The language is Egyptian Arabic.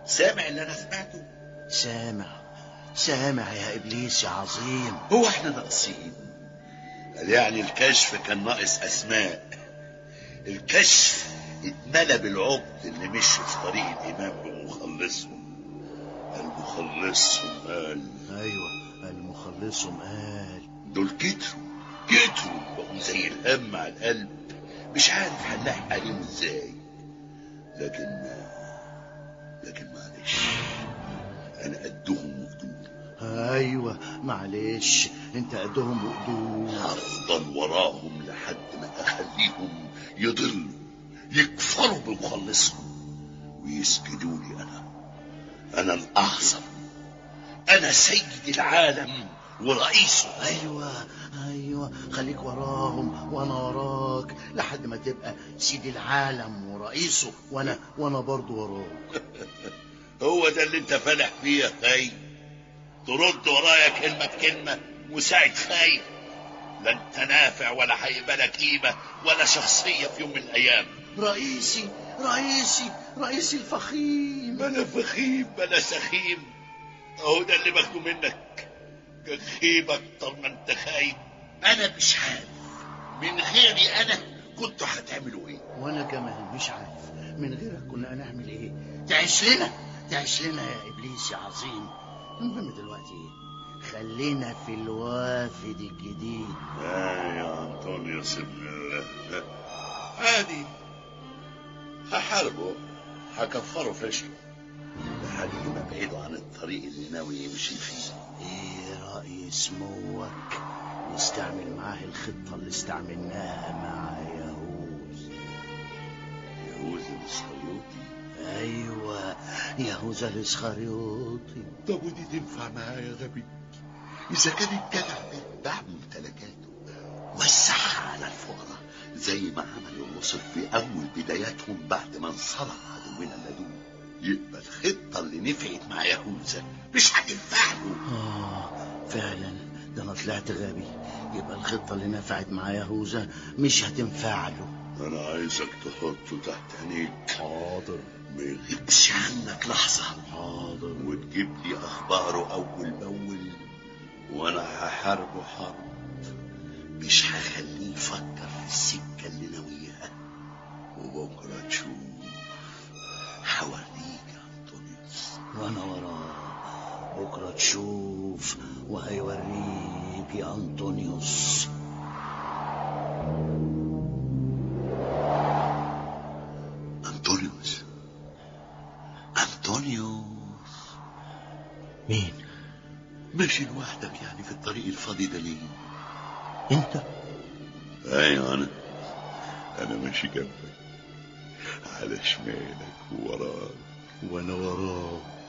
سامع اللي انا سمعته سامع سامع يا إبليس يا عظيم هو احنا ناقصين قال يعني الكشف كان ناقص اسماء الكشف اتملى بالعبد اللي مشي في طريق الامام بمخلصهم المخلصهم قال أيوة المخلصهم قال دول كتروا كتروا بقوا زي الهم على القلب مش عارف هنلاحق عليهم ازاي لكن لكن معلش انا قدهم وقدود أيوة معلش أنت قدهم وقدود هفضل وراهم لحد ما اخليهم يضلوا يكفروا بمخلصهم ويسجدوا لي انا انا الاعظم انا سيد العالم ورئيسه أيوة أيوة خليك وراهم وأنا وراك لحد ما تبقى سيد العالم ورئيسه وأنا وأنا برضو وراك هو ده اللي انت فالح فيه يا خاي ترد ورايا كلمة بكلمة مساعد خاي لا انت نافع ولا هيبقى لك قيمة ولا شخصية في يوم من الأيام رئيسي رئيسي رئيسي الفخيم بلا فخيم بلا سخيم اهو ده اللي باخده منك خيب اكتر ما انت خايب انا مش عارف من غيري انا كنتوا هتعملوا ايه وأنا كمان مش عارف من غيرك كنا هنعمل إيه تعيش لنا تعيش لنا يا إبليس يا عظيم المهم دلوقتي خلينا في الوافد الجديد آه يا أنطونيوس ابن الله عادي هحاربه هكفره فشل لحد ما بعيده عن الطريق اللي ناوي يمشي فيه ايه رأي سموك نستعمل معاه الخطة اللي استعملناها مع يهوذ يهوذا الاسخريوطي ايوه يهوذا الاسخريوطي طب ودي تنفع معاه يا غبي اذا كان الجدع ده باع ممتلكاته وسعها على الفقراء زي ما عملوا الرسل في اول بداياتهم بعد ما انصرف عدونا اللدود يبقى الخطه اللي نفعت مع يهوذا مش هتنفع له اه فعلا ده انا طلعت غبي يبقى الخطة اللي نفعت مع يهوذا مش هتنفع له انا عايزك تحطه تحت عينيك حاضر ما يغيبش عنك لحظه حاضر وتجيب لي اخباره اول باول وانا هحاربه حرب مش هخليه يفكر في السكه اللي ناويها وبكره تشوف هوريك يا انطونيوس وانا وراه بكرة تشوف وهيوريك يا أنطونيوس انطونيوس انطونيوس مين ماشي لوحدك يعني في الطريق الفاضي ده ليه انت ايوه انا انا ماشي جنبك على شمالك ووراك وانا وراك